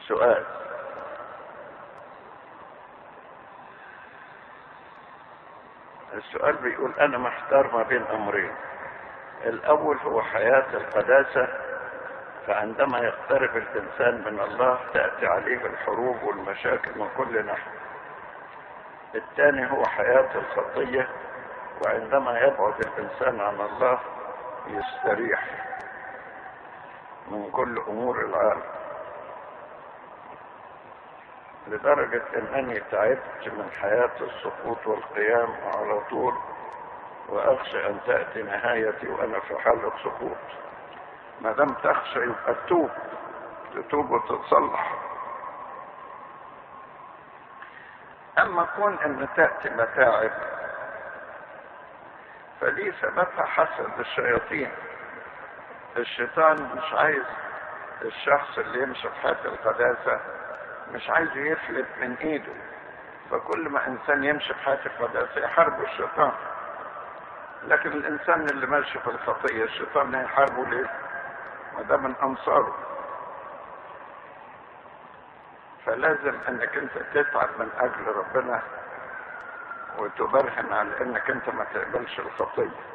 سؤال السؤال بيقول انا محتار ما بين امرين الاول هو حياة القداسة فعندما يقترب الانسان من الله تأتي عليه الحروب والمشاكل من كل ناحية الثاني هو حياة الخطية وعندما يبعد الانسان عن الله يستريح من كل امور العالم لدرجة انني تعبت من حياة السقوط والقيام على طول واخشى ان تأتي نهايتي وانا في حالة سقوط ما دام تخشى يبقى تتوب تتوب وتتصلح اما كون ان تأتي متاعب فدي سببها حسد الشياطين الشيطان مش عايز الشخص اللي يمشي في حياة القداسة مش عايز يفلت من ايده فكل ما انسان يمشي في حياة القداسة يحاربه الشيطان لكن الانسان اللي ماشي في الخطية الشيطان هيحاربه ليه؟ ما ده من انصاره فلازم انك انت تتعب من اجل ربنا وتبرهن على انك انت ما تقبلش الخطيه